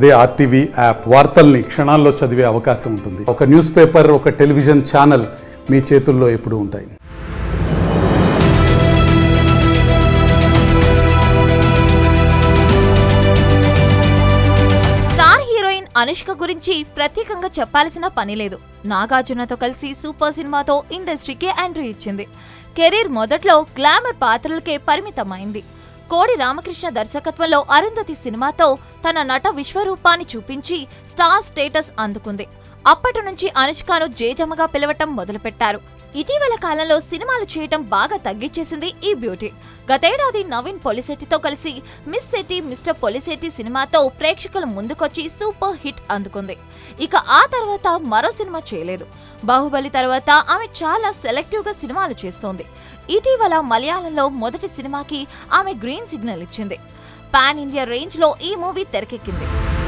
అదే RTV app వార్తల్ని క్షణాల్లో చదివే అవకాశం ఉంటుంది ఒక న్యూస్ పేపర్ ఒక టెలివిజన్ ఛానల్ మీ చేతుల్లో ఎప్పుడూ ఉంటాయి స్టార్ హీరోయిన్ అనుష్క గురించి ప్రత్యేకంగా చెప్పాల్సిన పని లేదు నాగార్జునతో కలిసి సూపర్ సినిమాతో ఇండస్ట్రీకి ఎంట్రీ ఇచ్చింది కెరీర్ మొదట్లో గ్లామర్ పాత్రలకే పరిమితమైంది కోడి రామకృష్ణ దర్శకత్వంలో అరుంధతి సినిమాతో తన నట విశ్వరూపాన్ని చూపించి స్టార్ స్టేటస్ అందుకుంది అప్పటి నుంచి అనుష్కను జేజమ్మగా పిలవటం మొదలుపెట్టారు ఇటీవల కాలంలో సినిమాలు చేయటం బాగా తగ్గించేసింది ఈ బ్యూటీ గతేడాది నవీన్ పొలిశెట్టితో కలిసి మిస్ శెట్టి మిస్టర్ పొలిశెట్టి సినిమాతో ప్రేక్షకుల ముందుకొచ్చి సూపర్ హిట్ అందుకుంది ఇక ఆ తర్వాత మరో సినిమా చేయలేదు బాహుబలి తర్వాత ఆమె చాలా సెలెక్టివ్ గా సినిమాలు చేస్తోంది ఇటీవల మలయాళంలో మొదటి సినిమాకి ఆమె గ్రీన్ సిగ్నల్ ఇచ్చింది పాన్ ఇండియా రేంజ్ లో ఈ మూవీ తెరకెక్కింది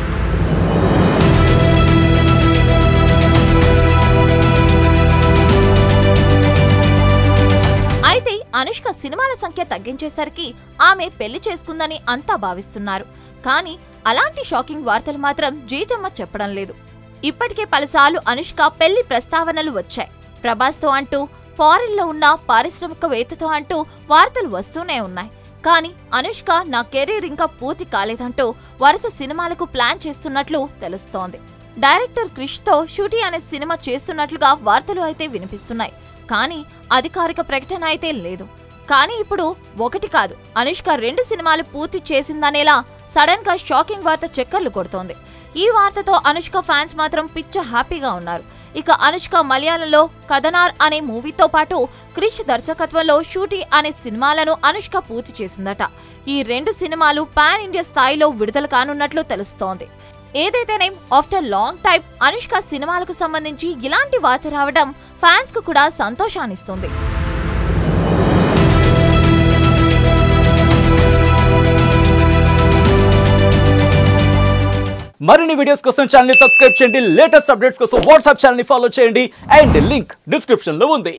అయితే అనుష్క సినిమాల సంఖ్య తగ్గించేసరికి ఆమె పెళ్లి చేసుకుందని అంతా భావిస్తున్నారు కానీ అలాంటి షాకింగ్ వార్తలు మాత్రం జేజమ్మ చెప్పడం లేదు ఇప్పటికే పలుసార్లు అనుష్క పెళ్లి ప్రస్తావనలు వచ్చాయి ప్రభాస్తో అంటూ ఫారిన్ లో ఉన్న పారిశ్రామికవేత్తతో అంటూ వార్తలు వస్తూనే ఉన్నాయి కానీ అనుష్క నా కెరీర్ ఇంకా పూర్తి కాలేదంటూ వరుస సినిమాలకు ప్లాన్ చేస్తున్నట్లు తెలుస్తోంది డైరెక్టర్ క్రిష్ తో షూటీ అనే సినిమా చేస్తున్నట్లుగా వార్తలు అయితే వినిపిస్తున్నాయి కానీ అధికారిక ప్రకటన అయితే లేదు కానీ ఇప్పుడు ఒకటి కాదు అనుష్క రెండు సినిమాలు పూర్తి చేసిందనేలా సడన్ గా షాకింగ్ వార్త చక్కర్లు కొడుతోంది ఈ వార్తతో అనుష్క ఫ్యాన్స్ మాత్రం పిచ్చ హ్యాపీగా ఉన్నారు ఇక అనుష్క మలయాళంలో కథనార్ అనే మూవీతో పాటు క్రిష్ దర్శకత్వంలో షూటీ అనే సినిమాలను అనుష్క పూర్తి చేసిందట ఈ రెండు సినిమాలు పాన్ ఇండియా స్థాయిలో విడుదల కానున్నట్లు తెలుస్తోంది ఏదైతేనే ఆఫ్టర్ లాంగ్ టైం అనుష్క సినిమాలకు సంబంధించి ఇలాంటి వార్త రావడం ఫ్యాన్స్ కు కూడా సంతోషాన్నిస్తుంది మరిన్ని వీడియోస్ కోసం ఛానల్ ని సబ్స్క్రైబ్ చేయండి లేటెస్ట్ అప్డేట్స్ కోసం వాట్సాప్ ఛానల్ ని ఫాలో చేయండి అండ్ లింక్ డిస్క్రిప్షన్ లో ఉంది